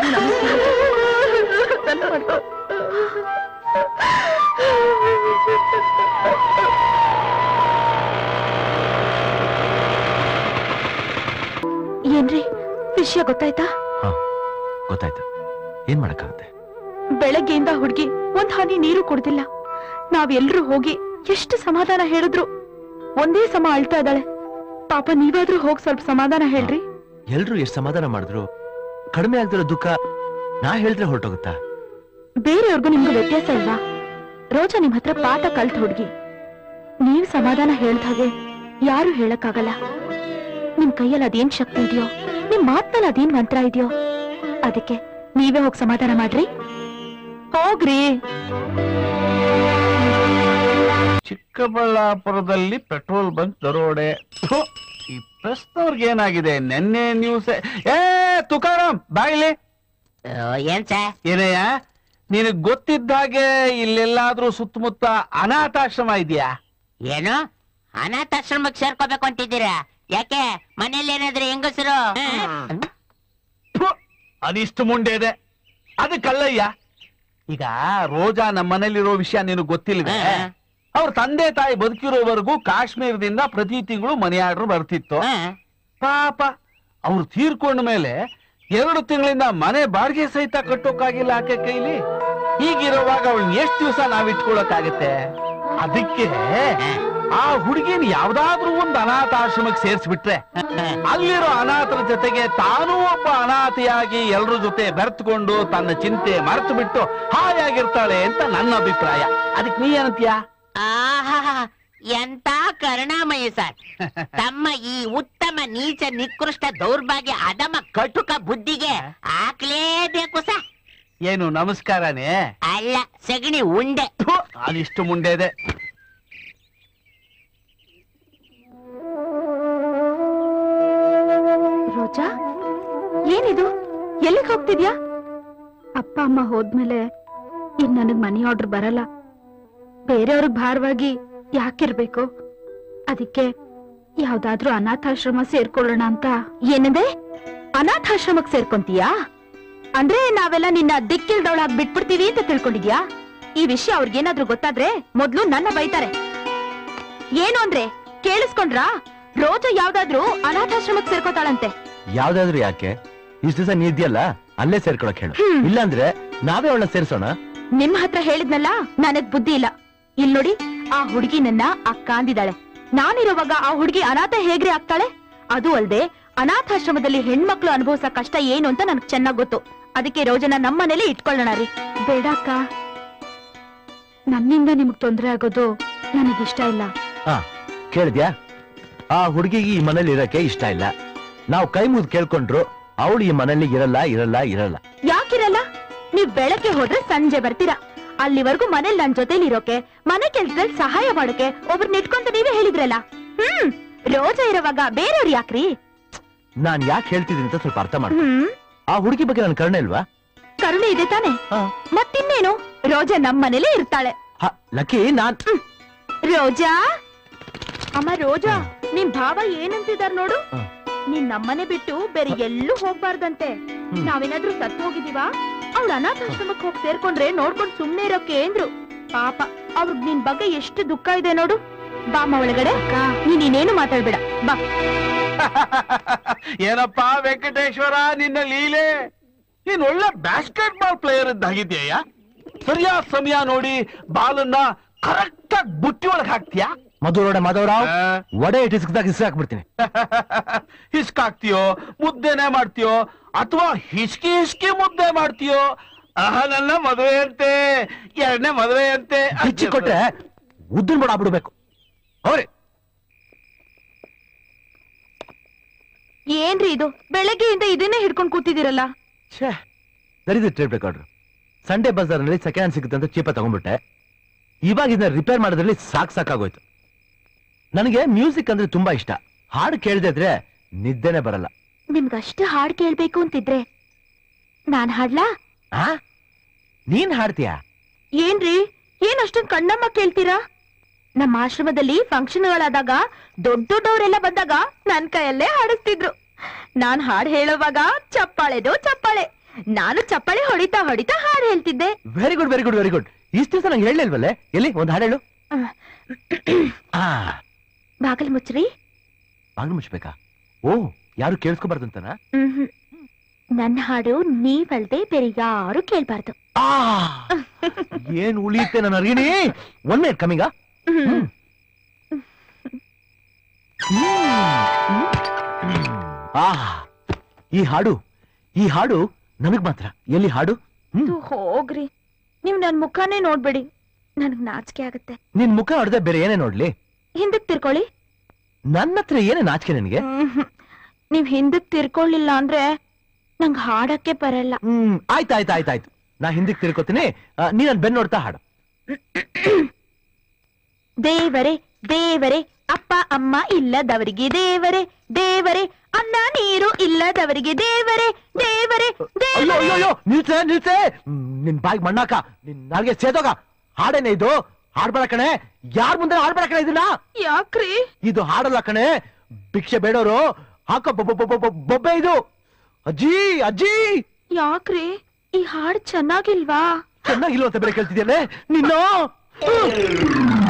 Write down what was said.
ನನ್ನ ಮಾಡ್ಕೊ. ಏನ್ರಿ ವಿಷಯ ಗೊತ್ತಾಯ್ತಾ ಹಾ ಗೊತ್ತಾಯ್ತು ಏನ್ ಮಾಡಕ್ಕಾಗುತ್ತೆ ಬೆಳಗ್ಗೆಯಿಂದ ಹುಡುಗಿ ಒಂದ್ ಹನಿ ನೀರು ಕುಡ್ದಿಲ್ಲ ನಾವೆಲ್ರೂ ಹೋಗಿ ಎಷ್ಟು ಸಮಾಧಾನ ಹೇಳಿದ್ರು ಒಂದೇ ಸಮ ಅಳ್ತಾ ಇದ್ದಾಳೆ ಪಾಪ ನೀವಾದ್ರೂ ಹೋಗ್ ಸ್ವಲ್ಪ ಸಮಾಧಾನ ಹೇಳ್ರಿ ಎಲ್ರು ಎಷ್ಟ್ ಸಮಾಧಾನ ಮಾಡಿದ್ರು ಕಡಿಮೆ ಆಗ್ದಿರೋ ದುಃಖ ನಾ ಹೇಳಿದ್ರೆ ಹೊರಟೋಗುತ್ತಾ ಬೇರೆಯವ್ರಿಗೂ ನಿಮ್ಗೂ ವ್ಯತ್ಯಾಸ ಇಲ್ವಾ ರೋಜಾ ನಿಮ್ ಹತ್ರ ಪಾಠ ಕಲ್ತ್ ಹುಡ್ಗಿ ನೀವ್ ಸಮಾಧಾನ ಹೇಳ್ದ ಹಾಗೆ ಯಾರು ಹೇಳಕ್ಕಾಗಲ್ಲ ನಿಮ್ ಕೈಯಲ್ಲಿ ಅದೇನ್ ಶಕ್ತಿ ಇದೆಯೋ ನಿಮ್ ಮಾತ್ನಲ್ಲಿ ಅದೇನ್ ಮಂತ್ರ ಇದೆಯೋ ಅದಕ್ಕೆ ನೀವೇ ಹೋಗ್ ಸಮಾಧಾನ ಮಾಡ್ರಿ ಹೋಗ್ರಿ ಚಿಕ್ಕಬಳ್ಳಾಪುರದಲ್ಲಿ ಪೆಟ್ರೋಲ್ ಬಂಕ್ ದರೋಡೆ ಥು, ಈ ಪ್ರಶ್ನವ್ರಿಗೆ ಏನಾಗಿದೆ ನೆನ್ನೆ ನ್ಯೂಸ್ ಏ ತುಕಾರಾಮ್ ಬಾಯಿಲಿ ಏನ್ ಸರ್ ಏನಯ್ಯ ನಿನಗ್ ಗೊತ್ತಿದ್ದ ಹಾಗೆ ಇಲ್ಲೆಲ್ಲಾದ್ರೂ ಸುತ್ತಮುತ್ತ ಅನಾಥಾಶ್ರಮ ಇದೆಯಾ ಏನು ಅನಾಥಾಶ್ರಮಕ್ಕೆ ಸೇರ್ಕೋಬೇಕು ಅಂತಿದ್ದೀರಾ ಯಾಕೆ ಮನೇಲಿ ಏನಾದ್ರು ಹೆಂಗಸರು ಥು, ಅದಿಷ್ಟು ಮುಂಡೆ ಇದೆ ಅದಕ್ಕಲ್ಲಯ್ಯ ಈಗ ರೋಜಾ ನಮ್ಮ ಮನೇಲಿರೋ ವಿಷಯ ನಿನಗ್ ಗೊತ್ತಿಲ್ವೇ ಹಾ. ಅವ್ರ ತಂದೆ ತಾಯಿ ಬದುಕಿರೋವರೆಗೂ ಕಾಶ್ಮೀರದಿಂದ ಪ್ರತಿ ತಿಂಗಳು ಮನಿ ಆರ್ಡರ್ ಬರ್ತಿತ್ತು ಪಾಪ ಅವ್ರು ತೀರ್ಕೊಂಡ ಮೇಲೆ ಎರಡು ತಿಂಗಳಿಂದ ಮನೆ ಬಾಡಿಗೆ ಸಹಿತ ಕಟ್ಟೋಕ್ಕಾಗಿಲ್ಲ ಆಕೆ ಕೈಲಿ ಹೀಗಿರುವಾಗ ಅವಳನ್ನ ಎಷ್ಟು ದಿವಸ ನಾವ್ ಇಟ್ಕೊಳಕ್ಕಾಗತ್ತೆ ಅದಕ್ಕೆ ಆ ಹುಡುಗಿನ ಯಾವ್ದಾದ್ರೂ ಒಂದು ಅನಾಥಾಶ್ರಮಕ್ಕೆ ಸೇರಿಸ್ಬಿಟ್ರೆ ಅಲ್ಲಿರೋ ಅನಾಥರ ಜೊತೆಗೆ ತಾನೂ ಒಬ್ಬ ಅನಾಥಿಯಾಗಿ ಎಲ್ರ ಜೊತೆ ಬೆರ್ತ್ಕೊಂಡು ತನ್ನ ಚಿಂತೆ ಮರೆತು ಬಿಟ್ಟು ಹಾಯಾಗಿರ್ತಾಳೆ ಅಂತ ನನ್ನ ಅಭಿಪ್ರಾಯ ಅದಕ್ಕೆ ನೀ ಏನಂತೀಯ ಆಹಾ ಎಂತ ಕರುಣಾಮಯ ಸರ್ ತಮ್ಮ ಈ ಉತ್ತಮ ನೀಚ ನಿಕೃಷ್ಟ ದೌರ್ಭಾಗ್ಯ ಅಧಮ ಕಟುಕ ಬುದ್ಧಿಗೆ ಹಾಕ್ಲೇಬೇಕು ಸರ್ ಏನು ನಮಸ್ಕಾರನೇ ಅಲ್ಲ ಸಗಣಿ ಉಂಡೆ ಥು, ಅದಿಷ್ಟು ಮುಂಡೆ ಇದೆ ರೋಜಾ ಏನಿದು ಎಲ್ಲಿಗೆ ಹೋಗ್ತಿದ್ಯಾ ಅಪ್ಪ ಅಮ್ಮ ಹೋದ್ಮೇಲೆ ಇನ್ ನನಗ್ ಮನಿ ಆರ್ಡರ್ ಬರಲ್ಲ ಬೇರೆಯವ್ರಿಗೆ ಭಾರವಾಗಿ ಯಾಕಿರ್ಬೇಕು ಅದಕ್ಕೆ ಯಾವ್ದಾದ್ರೂ ಅನಾಥಾಶ್ರಮ ಸೇರ್ಕೊಳ್ಳೋಣ ಅಂತ ಏನದೆ ಅನಾಥಾಶ್ರಮಕ್ ಸೇರ್ಕೊಂತೀಯಾ ಅಂದ್ರೆ ನಾವೆಲ್ಲ ನಿನ್ನ ದಿಕ್ಕಿಲ್ದವಳಾಗ್ ಬಿಟ್ಬಿಡ್ತೀವಿ ಅಂತ ತಿಳ್ಕೊಂಡಿದ್ಯಾ ಈ ವಿಷಯ ಅವ್ರಿಗೇನಾದ್ರೂ ಗೊತ್ತಾದ್ರೆ ಮೊದ್ಲು ನನ್ನ ಬೈತಾರೆ ಏನು ಅಂದ್ರೆ ಕೇಳಿಸ್ಕೊಂಡ್ರಾ ರೋಜಾ ಯಾವ್ದಾದ್ರೂ ಅನಾಥಾಶ್ರಮಕ್ ಸೇರ್ಕೋತಾಳಂತೆ ಯಾವ್ದಾದ್ರು ಯಾಕೆ ಇಷ್ಟ ದಿವಸ ನೀ ಇದೆಯಲ್ಲ ಅಲ್ಲೇ ಸೇರ್ಕೊಳಕ್ ಹೇಳು ಹ್ಮ್. ಇಲ್ಲಾಂದ್ರೆ ನಾವೇ ಅವಳನ್ನ ಸೇರ್ಸೋಣ ನಿಮ್ ಹತ್ರ ಹೇಳಿದ್ನಲ್ಲ ನನಗ್ ಬುದ್ಧಿ ಇಲ್ಲ ಇಲ್ ನೋಡಿ ಆ ಹುಡುಗಿ ನನ್ನ ಅಕ್ಕ ಅಂದಿದ್ದಾಳೆ ನಾನಿರುವಾಗ ಆ ಹುಡುಗಿ ಅನಾಥ ಹೇಗ್ರಿ ಆಗ್ತಾಳೆ ಅದು ಅಲ್ದೆ ಅನಾಥಾಶ್ರಮದಲ್ಲಿ ಹೆಣ್ಮಕ್ಳು ಅನುಭವಿಸೋ ಕಷ್ಟ ಏನು ಅಂತ ನನಗ್ ಚೆನ್ನಾಗ್ ಗೊತ್ತು ಅದಕ್ಕೆ ರೋಜನ ನಮ್ಮನೇಲಿ ಇಟ್ಕೊಳ್ಳೋಣ ರೀ ಬೇಡ ಅಕ್ಕ ನನ್ನಿಂದ ನಿಮಗ್ ತೊಂದ್ರೆ ಆಗೋದು ನನಗಿಷ್ಟ ಇಲ್ಲ ಹಾ ಕೇಳಿದ್ಯಾ ಆ ಹುಡುಗಿಗೆ ಈ ಮನೇಲಿ ಇರಕ್ಕೆ ಇಷ್ಟ ಇಲ್ಲ ನಾವು ಕೈ ಮುಗಿದು ಕೇಳ್ಕೊಂಡ್ರು ಅವಳು ಈ ಮನೇಲಿ ಇರಲ್ಲ ಇರಲ್ಲ ಇರಲ್ಲ ಯಾಕಿರಲ್ಲ ನೀವ್ ಬೆಳಗ್ಗೆ ಹೋದ್ರೆ ಸಂಜೆ ಬರ್ತೀರಾ ಅಲ್ಲಿವರೆಗೂ ಮನೇಲಿ ನನ್ ಜೊತೆಲಿ ಇರೋಕೆ ಮನೆ ಕೆಲ್ಸದಲ್ಲಿ ಸಹಾಯ ಮಾಡೋಕೆ ಒಬ್ರನ್ನ ಇಟ್ಕೊಂತ ನೀವೇ ಹೇಳಿದ್ರಲ್ಲ ಹ್ಮ್ ರೋಜಾ ಇರೋವಾಗ ಬೇರೆಯವ್ರು ಯಾಕ್ರಿ ನಾನ್ ಯಾಕೆ ಹೇಳ್ತಿದ್ದೀನಿ ಅಂತ ಸ್ವಲ್ಪ ಅರ್ಥ ಮಾಡು ಹ್ಮ್ ಆ ಹುಡುಗಿ ಬಗ್ಗೆ ನನ್ ಕರುಣೆ ಇಲ್ವಾ ಕರುಣೆ ಇದೆ ತಾನೆ ಹಾ. ಮತ್ತಿನ್ನೇನು ರೋಜಾ ನಮ್ ಮನೇಲೇ ಇರ್ತಾಳೆ ಹ, ಲಕ್ಕಿ ನಾನ್ ರೋಜಾ ಅಮ್ಮ ರೋಜಾ ನಿಮ್ ಭಾವ ಏನಂತಿದಾರ್ ನೋಡು ಹಾ. ನೀನ್ ನಮ್ಮನೆ ಬಿಟ್ಟು ಬೇರೆ ಎಲ್ಲೂ ಹೋಗ್ಬಾರ್ದಂತೆ ಹ್ಮ್. ನಾವೇನಾದ್ರೂ ಸತ್ತು ಹೋಗಿದೀವಾ ಅವ್ಳ ಅನಾಥಾಶ್ರಮಕ್ಕೆ ಹೋಗಿ ಸೇರ್ಕೊಂಡ್ರೆ ನೋಡ್ಕೊಂಡ್ ಸುಮ್ನೆ ಇರೋಕೆ ಏನ್ರು ಪಾಪ ಅವ್ರಿಗ್ ನಿನ್ ಬಗ್ಗೆ ಎಷ್ಟು ದುಃಖ ಇದೆ ನೋಡು ಬಾಮ್ಮ ಒಳಗಡೆ ನೀನ್ ಇನ್ನೇನು ಮಾತಾಡ್ಬೇಡ ಬಾ ಏನಪ್ಪಾ ವೆಂಕಟೇಶ್ವರ ನಿನ್ನ ಲೀಲೆ ನೀನ್ ಒಳ್ಳೆ ಬ್ಯಾಸ್ಕೆಟ್ ಬಾಲ್ ಪ್ಲೇಯರ್ ಇದ್ದಾಗಿದ್ಯಯ್ಯ ಸರಿಯಾದ ಸಮಯ ನೋಡಿ ಬಾಲನ್ನ ಕರೆಕ್ಟ್ ಆಗಿ ಬುಟ್ಟಿ ಒಳಗ್ ಹಾಕ್ತೀಯಾ ಮಧುರೋಡ ಮಾಧವರಾವ್ ಆ, ಒಡೆ ಇಟ್ಟು ಇಸ್ಕದಾಗ ಇಸ್ಕ ಹಾಕ್ಬಿಡ್ತೀನಿ ಹಿಸ್ಕಾಕ್ತಿಯೋ ಮುದ್ದೆನೆ ಮಾಡ್ತೀಯೋ ಅಥವಾ ಹಿಸ್ಕಿ ಹಿಸ್ಕಿ ಮುದ್ದೆ ಮಾಡ್ತೀಯೋ ಆಹಾ ನನ್ನ ಮದುವೆ ಅಂತೆ ಎರಡನೇ ಮದುವೆ ಅಂತೆ ಬಿಚ್ಚಿ ಕೊಟ್ರೆ ಉದ್ದಿನ ಬಡ ಬಿಡ್ಬೇಕು ಅವ್ರಿ ಏನ್ರಿ ಇದು ಬೆಳಗ್ಗೆಯಿಂದ ಇದನ್ನೇ ಹಿಡ್ಕೊಂಡ್ ಕೂತಿದ್ದೀರಲ್ಲ ಛೇ ದರಿದ್ರ ಟೇಪ್ ರೆಕಾರ್ಡ್ರು ಸಂಡೇ ಬಜಾರ್ನಲ್ಲಿ ಸೆಕೆಂಡ್ ಹ್ಯಾಂಡ್ ಸಿಗುತ್ತೆ ಅಂತ ಚೀಪ ತಗೊಂಡ್ಬಿಟ್ಟೆ ಇವಾಗ ಇದನ್ನ ರಿಪೇರ್ ಮಾಡೋದ್ರಲ್ಲಿ ಸಾಕ್ ಸಾಕಾಗೋಯ್ತು ನನಗೆ ಮ್ಯೂಸಿಕ್ ಅಂದ್ರೆ ತುಂಬಾ ಇಷ್ಟ ಹಾಡು ಕೇಳದೆ ಇದ್ರೆ ನಿದ್ದೆನೆ ಬರಲ್ಲ ನಿಮ್ಗಷ್ಟು ಹಾಡ್ ಕೇಳ್ಬೇಕು ಅಂತಿದ್ರೆ ನಾನ್ ಹಾಡ್ಲಾ ಆ ನೀನ್ ಹಾಡ್ತೀಯಾ ಏನ್ರಿ ಏನ್ ಅಷ್ಟೊಂದ್ ಕಣ್ಣಮ್ಮ ಕೇಳ್ತೀರಾ ನಮ್ಮ ಆಶ್ರಮದಲ್ಲಿ ಫಂಕ್ಷನ್ಗಳಾದಾಗ ದೊಡ್ಡ ದೊಡ್ಡವರೆಲ್ಲ ಬಂದಾಗ ನನ್ ಕೈಯಲ್ಲೇ ಹಾಡಿಸ್ತಿದ್ರು ನಾನ್ ಹಾಡ್ ಹೇಳೋವಾಗ ಚಪ್ಪಾಳೆದು ಚಪ್ಪಾಳೆ ನಾನು ಚಪ್ಪಾಳೆ ಹೊಡಿತಾ ಹೊಡಿತಾ ಹಾಡು ಹೇಳ್ತಿದ್ದೆ very good very good very good ಇಷ್ಟು ದಿವಸ ನಂಗೆ ಹೇಳಲಿಲ್ವಲ್ಲೇ ಎಲ್ಲಿ ಒಂದು ಹಾಡು ಹೇಳು ಆ ಬಾಗಲ್ ಮುಚ್ಚ್ರಿ ಬಾಗಿಲು ಮುಚ್ಚಬೇಕಾ ಓ ಯಾರು ಕೇಳಿಸ್ಕೋಬಾರ್ದು ಅಂತನಾ ಮ್ಹ್ಮ್. ನನ್ನ ಹಾಡು ನೀವಲ್ದೆ ಬೇರೆ ಯಾರು ಕೇಳ್ಬಾರ್ದು ಆ ಏನ್ ಉಳಿಯುತ್ತೆ ನನ್ನ ಅರ್ಗಿಣಿ ಒನ್ ಮಿನಿಟ್ ಕಮಿಂಗ ಹ್ಮ್. ಆ ಈ ಹಾಡು ಈ ಹಾಡು ನನಗ್ ಮಾತ್ರ ಎಲ್ಲಿ ಹಾಡು ಹ್ಮ್ ಥು, ಹೋಗ್ರಿ ನೀವ್ ನನ್ ಮುಖನೇ ನೋಡ್ಬೇಡಿ ನನ್ಗ್ ನಾಚಿಕೆ ಆಗತ್ತೆ ನಿನ್ ಮುಖ ಹೊಡೆದ ಬೇರೆ ಏನೇ ನೋಡ್ಲಿ ಹಿಂದಕ್ ತಿರ್ಕೊಳ್ಳಿ ನನ್ನ ಹತ್ರ ಏನೇ ನಾಚಿಕೆ ನಿನಗೆ ಮ್ಹ್ಮ್. ನೀವ್ ಹಿಂದಕ್ ತಿರ್ಕೊಳ್ಳಿಲ್ಲ ಅಂದ್ರೆ ನಂಗ್ ಹಾಡಕ್ಕೆ ಬರಲ್ಲ ಹ್ಮ್ ಆಯ್ತು ಆಯ್ತು ಆಯ್ತು ಆಯ್ತು ನಾ ಹಿಂದಕ್ಕೆ ತಿರ್ಕೋತೀನಿ ಆ, ನೀ ನನ್ ಬೆನ್ ನೋಡ್ತಾ ಹಾಡು ದೇವರೇ ದೇವರೇ ಅಪ್ಪ ಅಮ್ಮ ಇಲ್ಲದವರಿಗೆ ದೇವರೇ ದೇವರೇ ಅನ್ನ ನೀರು ಇಲ್ಲದವರಿಗೆ ದೇವರೇ ದೇವರೇ ಅಯ್ಯೋ ದೇವರೇ ಅಯ್ಯೋ ಅಯ್ಯೋ ನಿಲ್ಸೆ ನಿಲ್ಸೆ ಹ್ಮ್, ನಿನ್ ಬಾಯಿಗೆ ಮಣ್ಣಾಕ ನಿನ್ ನಾಲ್ಗೆ ಸೇದೋಗ ಹಾಡೇನೆ ಇದು ಹಾಡ್ಬೇಡ ಕಣೆ ಯಾರ್ ಮುಂದೆ ಹಾಡ್ಬೇಡ ಕಣೆ ಇದನ್ನ ಯಾಕ್ರಿ ಇದು ಹಾಡಲ್ಲ ಕಣೆ ಭಿಕ್ಷೆ ಬೇಡೋರು ಹಾಕೋ ಬೊಬ್ಬ ಬೊಬ್ಬ ಬೊಬ್ಬ- ಬೊಬ್ಬೆ ಇದು ಅಜ್ಜಿ ಅಜ್ಜಿ ಯಾಕ್ರಿ ಈ ಹಾಡ್ ಚೆನ್ನಾಗಿಲ್ವಾ ಚೆನ್ನಾಗಿಲ್ವ ಅಂತ ಬೇರೆ ಕೇಳ್ತಿದ್ಯಲ್ಲೇ ನಿನ್ನ